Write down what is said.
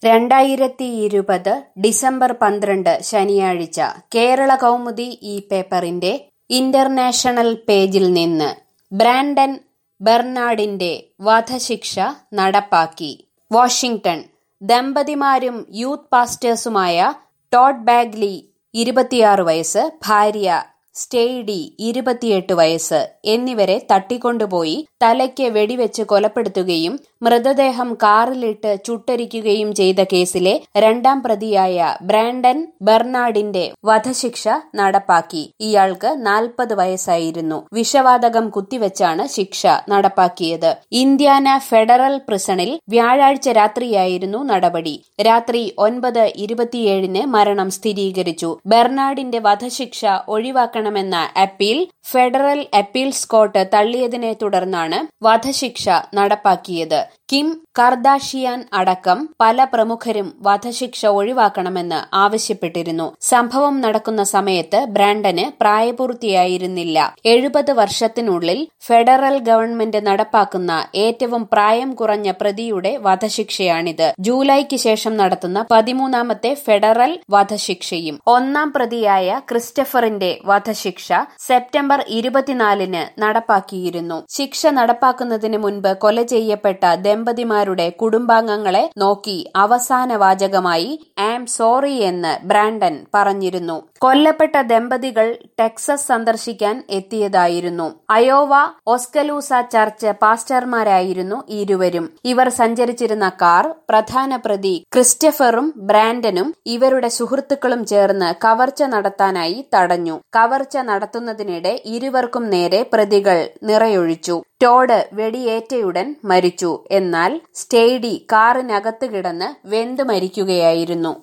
രണ്ടായിരത്തി ഇരുപത് ഡിസംബർ പന്ത്രണ്ട് ശനിയാഴ്ച കേരള കൗമുദി ഈ പേപ്പറിന്റെ ഇന്റർനാഷണൽ പേജിൽ നിന്ന് ബ്രാൻഡൻ ബെർണാഡിന്റെ വധശിക്ഷ നടപ്പാക്കി വാഷിംഗ്ടൺ ദമ്പതിമാരും യൂത്ത് പാസ്റ്റേഴ്സുമായ ടോഡ് ബാഗ്ലി ഇരുപത്തിയാറ് വയസ്സ് ഭാര്യ സ്റ്റെയ്ഡി ഇരുപത്തിയെട്ട് വയസ്സ് എന്നിവരെ തട്ടിക്കൊണ്ടുപോയി തലയ്ക്ക് വെടിവെച്ച് കൊലപ്പെടുത്തുകയും മൃതദേഹം കാറിലിട്ട് ചുട്ടരിക്കുകയും ചെയ്ത കേസിലെ രണ്ടാം പ്രതിയായ ബ്രാൻഡൻ ബെർണാഡിന്റെ വധശിക്ഷ നടപ്പാക്കി ഇയാൾക്ക് നാൽപ്പത് വയസ്സായിരുന്നു വിഷവാതകം കുത്തിവെച്ചാണ് ശിക്ഷ നടപ്പാക്കിയത് ഇന്ത്യാന ഫെഡറൽ പ്രിസണിൽ വ്യാഴാഴ്ച രാത്രിയായിരുന്നു നടപടി രാത്രി ഒൻപത് ഇരുപത്തിയേഴിന് മരണം സ്ഥിരീകരിച്ചു ബെർണാഡിന്റെ വധശിക്ഷ ഒഴിവാക്കണമെന്ന അപ്പീൽ ഫെഡറൽ അപ്പീൽസ് കോർട്ട് തള്ളിയതിനെ തുടർന്നാണ് വധശിക്ഷ നടപ്പാക്കിയത് കിം കർദാഷിയാൻ അടക്കം പല പ്രമുഖരും വധശിക്ഷ ഒഴിവാക്കണമെന്ന് ആവശ്യപ്പെട്ടിരുന്നു സംഭവം നടക്കുന്ന സമയത്ത് ബ്രാൻഡന് പ്രായപൂർത്തിയായിരുന്നില്ല എഴുപത് വർഷത്തിനുള്ളിൽ ഫെഡറൽ ഗവൺമെന്റ് നടപ്പാക്കുന്ന ഏറ്റവും പ്രായം കുറഞ്ഞ പ്രതിയുടെ വധശിക്ഷയാണിത് ജൂലൈക്ക് ശേഷം നടത്തുന്ന പതിമൂന്നാമത്തെ ഫെഡറൽ വധശിക്ഷയും ഒന്നാം പ്രതിയായ ക്രിസ്റ്റഫറിന്റെ വധശിക്ഷ സെപ്റ്റംബർ ഇരുപത്തിനാലിന് നടപ്പാക്കിയിരുന്നു ശിക്ഷ നടപ്പാക്കുന്നതിന് മുൻപ് കൊല ചെയ്യപ്പെട്ട ദമ്പതിമാരുടെ കുടുംബാംഗങ്ങളെ നോക്കി അവസാന വാചകമായി ആം സോറി എന്ന് ബ്രാൻഡൻ പറഞ്ഞിരുന്നു കൊല്ലപ്പെട്ട ദമ്പതികൾ ടെക്സസ് സന്ദർശിക്കാൻ എത്തിയതായിരുന്നു അയോവ ഒസ്കലൂസ ചർച്ച് പാസ്റ്റർമാരായിരുന്നു ഇരുവരും ഇവർ സഞ്ചരിച്ചിരുന്ന കാർ പ്രധാന പ്രതി ക്രിസ്റ്റഫറും ബ്രാൻഡനും ഇവരുടെ സുഹൃത്തുക്കളും ചേർന്ന് കവർച്ച നടത്താനായി തടഞ്ഞു കവർച്ച നടത്തുന്നതിനിടെ ഇരുവർക്കും നേരെ പ്രതികൾ നിറയൊഴിച്ചു ടോഡ് വെടിയേറ്റയുടൻ മരിച്ചു എന്നാൽ സ്റ്റെയ്ഡി കാറിനകത്ത് കിടന്ന് വെന്തു മരിക്കുകയായിരുന്നു